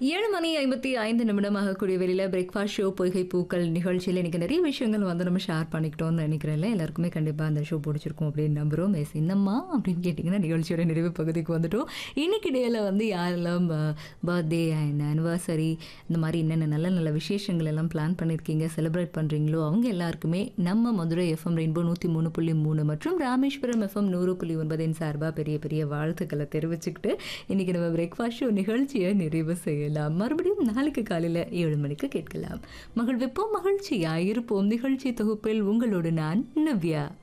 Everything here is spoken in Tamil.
ஏழு மணி ஐம்பத்தி ஐந்து நிமிடமாக கூடிய வெளியில் பிரேக்ஃபாஸ்ட் ஷோ பொய்கை பூக்கள் நிகழ்ச்சியில் இன்றைக்கி நிறைய விஷயங்கள் வந்து நம்ம ஷேர் பண்ணிக்கிட்டோம்னு நினைக்கிறேன்ல எல்லாருக்குமே கண்டிப்பாக அந்த ஷோ பிடிச்சிருக்கும் அப்படின்னு நம்புகிறோம் எஸ் என்னம்மா அப்படின்னு கேட்டிங்கன்னா நிகழ்ச்சியோட நிறைவு பகுதிக்கு வந்துட்டோம் இன்னைக்கு டேயில் வந்து யாரெல்லாம் பர்த்டே அண்ட் ஆனிவர்சரி இந்த மாதிரி என்னென்ன நல்ல நல்ல விசேஷங்கள் எல்லாம் பிளான் பண்ணியிருக்கீங்க செலிப்ரேட் பண்ணுறீங்களோ அவங்க எல்லாருக்குமே நம்ம மதுரை எஃப்எம் ரெயின்போ நூற்றி மூணு புள்ளி மூணு மற்றும் ராமேஸ்வரம் எஃப்எம் நூறு புள்ளி ஒன்பதின் சார்பாக பெரிய பெரிய வாழ்த்துக்களை தெரிவிச்சுக்கிட்டு இன்றைக்கி நம்ம பிரேக்ஃபாஸ்ட் ஷோ நிகழ்ச்சியை நிறைவு செய்யலாம் மறுபடியும் நாளைக்கு காலையில் ஏழு மணிக்கு கேட்கலாம் மகிழ்விப்போம் மகிழ்ச்சியா இருப்போம் நிகழ்ச்சி தொகுப்பில் உங்களோடு நான் நவ்யா